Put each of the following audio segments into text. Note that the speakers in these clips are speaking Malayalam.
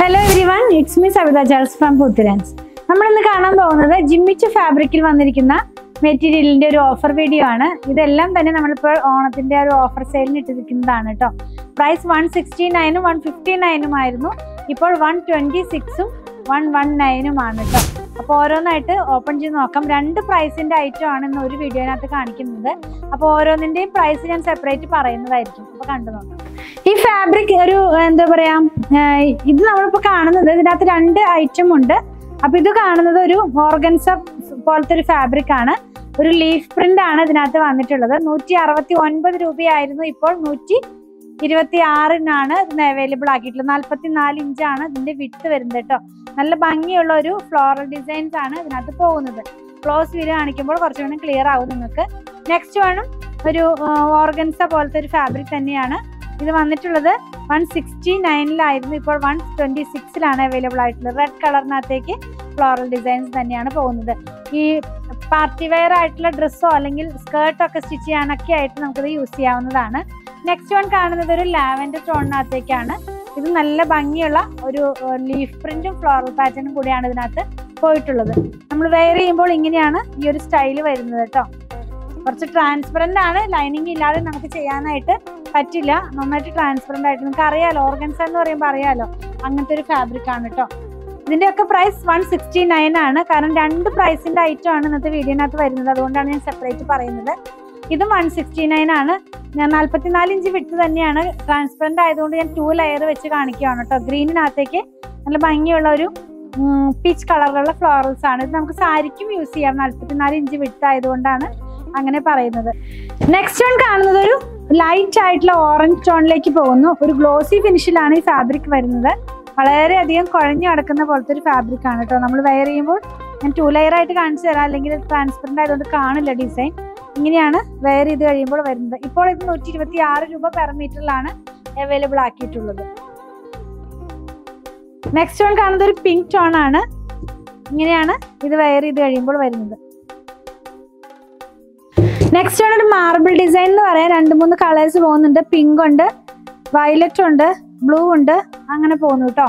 hello everyone it's me Savitha Charles from Puthirans നമ്മൾ ഇന്ന് കാണാൻ പോകുന്നത് ജിമ്മിച്ച് ഫാബ്രിക്കിൽ വന്നിരിക്കുന്ന മെറ്റീരിയലിന്റെ ഒരു ഓഫർ വീഡിയോ ആണ് ഇതെല്ലാം തന്നെ നമ്മളിപ്പോൾ ഓണത്തിന്റെ ഒരു ഓഫർ സെയിലിന് ഇട്ടിരിക്കുന്നതാണ് കേട്ടോ പ്രൈസ് വൺ സിക്സ്റ്റി നയനും വൺ ഫിഫ്റ്റി നയനും ആയിരുന്നു ഇപ്പോൾ വൺ ട്വന്റി സിക്സും വൺ വൺ നയനുമാണ് കേട്ടോ അപ്പോൾ ഓരോന്നായിട്ട് ഓപ്പൺ ചെയ്ത് നോക്കാം രണ്ട് പ്രൈസിന്റെ ഐറ്റം ആണ് ഇന്ന് ഒരു വീഡിയോനകത്ത് കാണിക്കുന്നത് അപ്പോൾ ഓരോന്നിന്റെയും പ്രൈസ് ഞാൻ സെപ്പറേറ്റ് പറയുന്നതായിരിക്കും അപ്പോൾ കണ്ടു നോക്കാം ഈ ഫാബ്രിക് ഒരു എന്താ പറയാ ഏർ ഇത് നമ്മളിപ്പോ കാണുന്നത് ഇതിനകത്ത് രണ്ട് ഐറ്റം ഉണ്ട് അപ്പൊ ഇത് കാണുന്നത് ഒരു ഓർഗൻസ പോലത്തെ ഒരു ഫാബ്രിക് ആണ് ഒരു ലീഫ് പ്രിന്റ് ആണ് ഇതിനകത്ത് വന്നിട്ടുള്ളത് നൂറ്റി അറുപത്തി ഒൻപത് രൂപയായിരുന്നു ഇപ്പോൾ നൂറ്റി ഇരുപത്തി ആറിനാണ് ഇതിന് അവൈലബിൾ ആക്കിയിട്ടുള്ളത് നാല്പത്തി നാല് ഇഞ്ചാണ് ഇതിന്റെ വിട്ട് വരുന്നത് കേട്ടോ നല്ല ഭംഗിയുള്ള ഒരു ഫ്ലോറൽ ഡിസൈൻസ് ആണ് ഇതിനകത്ത് പോകുന്നത് ക്ലോസ് വീല് കാണിക്കുമ്പോൾ കുറച്ചുകൂടി ക്ലിയർ ആവും നിങ്ങൾക്ക് നെക്സ്റ്റ് വേണം ഒരു ഓർഗൻസ പോലത്തെ ഒരു ഫാബ്രിക് തന്നെയാണ് ഇത് വന്നിട്ടുള്ളത് വൺ സിക്സ്റ്റി നയനിലായിരുന്നു ഇപ്പോൾ വൺ ട്വന്റി സിക്സിലാണ് അവൈലബിൾ ആയിട്ടുള്ളത് റെഡ് കളറിനകത്തേക്ക് ഫ്ലോറൽ ഡിസൈൻസ് തന്നെയാണ് പോകുന്നത് ഈ പാർട്ടി വെയർ ആയിട്ടുള്ള ഡ്രസ്സോ അല്ലെങ്കിൽ സ്കേർട്ടോ ഒക്കെ സ്റ്റിച്ച് ചെയ്യാനൊക്കെ ആയിട്ട് നമുക്കിത് യൂസ് ചെയ്യാവുന്നതാണ് നെക്സ്റ്റ് വൺ കാണുന്നത് ഒരു ലാവൻഡർ ടോണിനകത്തേക്കാണ് ഇത് നല്ല ഭംഗിയുള്ള ഒരു ലീഫ് പ്രിന്റും ഫ്ലോറൽ പാറ്റേണും കൂടിയാണ് ഇതിനകത്ത് പോയിട്ടുള്ളത് നമ്മൾ വെയർ ചെയ്യുമ്പോൾ ഇങ്ങനെയാണ് ഈ ഒരു സ്റ്റൈല് വരുന്നത് കേട്ടോ കുറച്ച് ട്രാൻസ്പെറന്റ് ആണ് ലൈനിങ് ഇല്ലാതെ നമുക്ക് ചെയ്യാനായിട്ട് പറ്റില്ല നന്നായിട്ട് ട്രാൻസ്പെറന്റ് ആയിട്ട് നിങ്ങൾക്ക് അറിയാലോ ഓർഗൻസ എന്ന് പറയുമ്പോൾ അറിയാലോ അങ്ങനത്തെ ഒരു ഫാബ്രിക് ആണ് കേട്ടോ ഇതിന്റെ ഒക്കെ പ്രൈസ് വൺ സിക്സ്റ്റി നയൻ ആണ് കാരണം രണ്ട് പ്രൈസിന്റെ ഐറ്റം ആണ് ഇന്നത്തെ വീഡിയോനകത്ത് വരുന്നത് അതുകൊണ്ടാണ് ഞാൻ സെപ്പറേറ്റ് പറയുന്നത് ഇതും വൺ സിക്സ്റ്റി നയൻ ആണ് ഞാൻ നാല്പത്തിനാല് ഇഞ്ച് വിട്ട് തന്നെയാണ് ട്രാൻസ്പെറന്റ് ആയതുകൊണ്ട് ഞാൻ ടു ലെയർ വെച്ച് കാണിക്കുകയാണ് കേട്ടോ ഗ്രീനിനകത്തേക്ക് നല്ല ഭംഗിയുള്ള ഒരു പീച്ച് കളറിലുള്ള ഫ്ലോറൽസ് ആണ് ഇത് നമുക്ക് സാരിക്കും യൂസ് ചെയ്യാം നാല്പത്തിനാല് ഇഞ്ച് വിട്ട് ആയതുകൊണ്ടാണ് അങ്ങനെ പറയുന്നത് നെക്സ്റ്റ് വൺ കാണുന്നത് ഒരു ലൈറ്റ് ആയിട്ടുള്ള ഓറഞ്ച് ടോണിലേക്ക് പോകുന്നു ഒരു ഗ്ലോസി ഫിനിഷിലാണ് ഈ ഫാബ്രിക് വരുന്നത് വളരെയധികം കുഴഞ്ഞു കിടക്കുന്ന പോലത്തെ ഒരു ഫാബ്രിക് ആണ് കേട്ടോ നമ്മൾ വെയർ ചെയ്യുമ്പോൾ ഞാൻ ടു ലെയർ ആയിട്ട് കാണിച്ചു തരാം അല്ലെങ്കിൽ ട്രാൻസ്പെറന്റ് ആയതുകൊണ്ട് കാണില്ല ഡിസൈൻ ഇങ്ങനെയാണ് വെയർ ചെയ്ത് കഴിയുമ്പോൾ വരുന്നത് ഇപ്പോൾ ഇത് നൂറ്റി ഇരുപത്തി ആറ് രൂപ പെർ മീറ്ററിലാണ് അവൈലബിൾ ആക്കിയിട്ടുള്ളത് നെക്സ്റ്റ് വൺ കാണുന്നത് ഒരു പിങ്ക് ടോൺ ആണ് ഇങ്ങനെയാണ് ഇത് വെയർ ചെയ്ത് കഴിയുമ്പോൾ വരുന്നത് നെക്സ്റ്റ് ആണ് ഒരു മാർബിൾ ഡിസൈൻ എന്ന് പറയാൻ രണ്ട് മൂന്ന് കളേഴ്സ് പോകുന്നുണ്ട് പിങ്ക് ഉണ്ട് വയലറ്റ് ഉണ്ട് ബ്ലൂ ഉണ്ട് അങ്ങനെ പോകുന്നു കേട്ടോ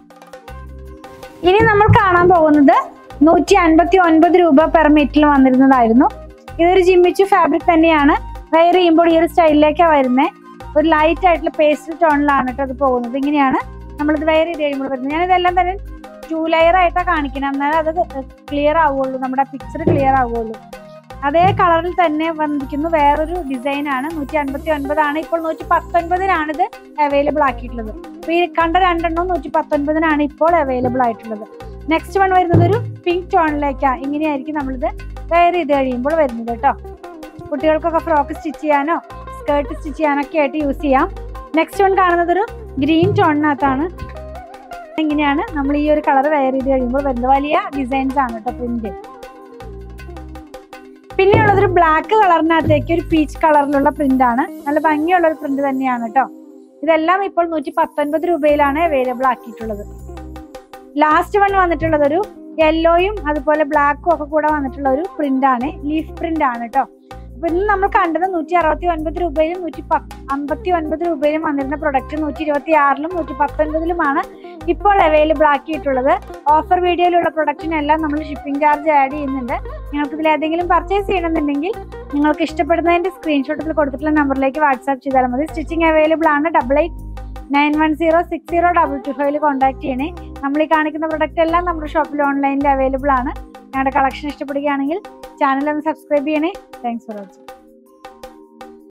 ഇനി നമ്മൾ കാണാൻ പോകുന്നത് നൂറ്റി അൻപത്തി ഒൻപത് രൂപ പെർ മീറ്ററിൽ വന്നിരുന്നതായിരുന്നു ഇതൊരു ജിമ്മിച്ചു ഫാബ്രിക് തന്നെയാണ് വെയർ ചെയ്യുമ്പോൾ ഈ ഒരു സ്റ്റൈലിലേക്കാണ് വരുന്നത് ഒരു ലൈറ്റ് ആയിട്ടുള്ള പേസ്റ്റൽ ടോണിലാണ് കേട്ടോ അത് പോകുന്നത് ഇങ്ങനെയാണ് നമ്മളിത് വെയർ ചെയ്ത് കഴിയുമ്പോൾ വരുന്നത് ഞാനിതെല്ലാം തന്നെ ടു ലെയർ ആയിട്ടാണ് കാണിക്കണം എന്നാലും അത് ക്ലിയർ ആവുള്ളൂ നമ്മുടെ പിക്ചർ ക്ലിയർ ആവുള്ളൂ അതേ കളറിൽ തന്നെ വന്നിരിക്കുന്നു വേറൊരു ഡിസൈൻ ആണ് നൂറ്റി അൻപത്തി ഒൻപതാണ് ഇപ്പോൾ നൂറ്റി പത്തൊൻപതിനാണ് ഇത് അവൈലബിൾ ആക്കിയിട്ടുള്ളത് അപ്പൊ ഈ കണ്ട രണ്ടെണ്ണവും നൂറ്റി പത്തൊൻപതിനാണ് ഇപ്പോൾ അവൈലബിൾ ആയിട്ടുള്ളത് നെക്സ്റ്റ് വൺ വരുന്നത് ഒരു പിങ്ക് ടോണിലേക്കാണ് ഇങ്ങനെയായിരിക്കും നമ്മളിത് വെയർ ചെയ്ത് കഴിയുമ്പോൾ വരുന്നത് കേട്ടോ കുട്ടികൾക്കൊക്കെ ഫ്രോക്ക് സ്റ്റിച്ച് ചെയ്യാനോ സ്കേർട്ട് സ്റ്റിച്ച് ചെയ്യാനൊക്കെ ആയിട്ട് യൂസ് ചെയ്യാം നെക്സ്റ്റ് വൺ കാണുന്നത് ഒരു ഗ്രീൻ ടോണിനകത്താണ് ഇങ്ങനെയാണ് നമ്മൾ ഈ ഒരു കളർ വെയർ ചെയ്ത് കഴിയുമ്പോൾ വരുന്നത് വലിയ ഡിസൈൻസ് ആണ് കേട്ടോ പ്രിന്റ് പിന്നെയുള്ളത് ഒരു ബ്ലാക്ക് കളറിനകത്തേക്ക് ഒരു പീച്ച് കളറിലുള്ള പ്രിന്റ് ആണ് നല്ല ഭംഗിയുള്ള ഒരു പ്രിന്റ് തന്നെയാണ് കേട്ടോ ഇതെല്ലാം ഇപ്പോൾ നൂറ്റി പത്തൊൻപത് രൂപയിലാണ് അവൈലബിൾ ആക്കിയിട്ടുള്ളത് ലാസ്റ്റ് വൺ വന്നിട്ടുള്ളത് ഒരു യെല്ലോയും അതുപോലെ ബ്ലാക്കും ഒക്കെ കൂടെ വന്നിട്ടുള്ള ഒരു പ്രിന്റ് ആണ് ലീഫ് പ്രിന്റ് ആണ് കേട്ടോ അപ്പൊ ഇന്ന് നമ്മൾ കണ്ടത് നൂറ്റി അറുപത്തി ഒൻപത് രൂപയിലും നൂറ്റി അമ്പത്തി ഒൻപത് രൂപയിലും വന്നിരുന്ന പ്രൊഡക്റ്റ് നൂറ്റി ഇരുപത്തി ആറിലും നൂറ്റി പത്തൊൻപതിലുമാണ് ഇപ്പോൾ അവൈലബിൾ ആക്കിയിട്ടുള്ളത് ഓഫർ വീഡിയോയിലുള്ള പ്രൊഡക്റ്റിനെല്ലാം നമ്മൾ ഷിപ്പിംഗ് ചാർജ് ആഡ് ചെയ്യുന്നുണ്ട് നിങ്ങൾക്ക് ഇതിൽ ഏതെങ്കിലും പർച്ചേസ് ചെയ്യണമെന്നുണ്ടെങ്കിൽ നിങ്ങൾക്ക് ഇഷ്ടപ്പെടുന്നതിന്റെ സ്ക്രീൻഷോട്ടിൽ കൊടുത്തിട്ടുള്ള നമ്പറിലേക്ക് വാട്സാപ്പ് ചെയ്താൽ മതി സ്റ്റിച്ചിങ് അവൈലബിൾ ആണ് double eight nine one zero six zero double two ഫൈവിൽ കോൺടാക്ട് ചെയ്യണേ നമ്മൾ ഈ കാണിക്കുന്ന പ്രൊഡക്റ്റ് എല്ലാം നമ്മുടെ ഷോപ്പിൽ ഓൺലൈനിൽ അവൈലബിൾ ആണ് ഞങ്ങളുടെ കളക്ഷൻ ഇഷ്ടപ്പെടുകയാണെങ്കിൽ ചാനൽ ഒന്ന് സബ്സ്ക്രൈബ് ചെയ്യണേ താങ്ക്സ് ഫോർ വാച്ചിങ്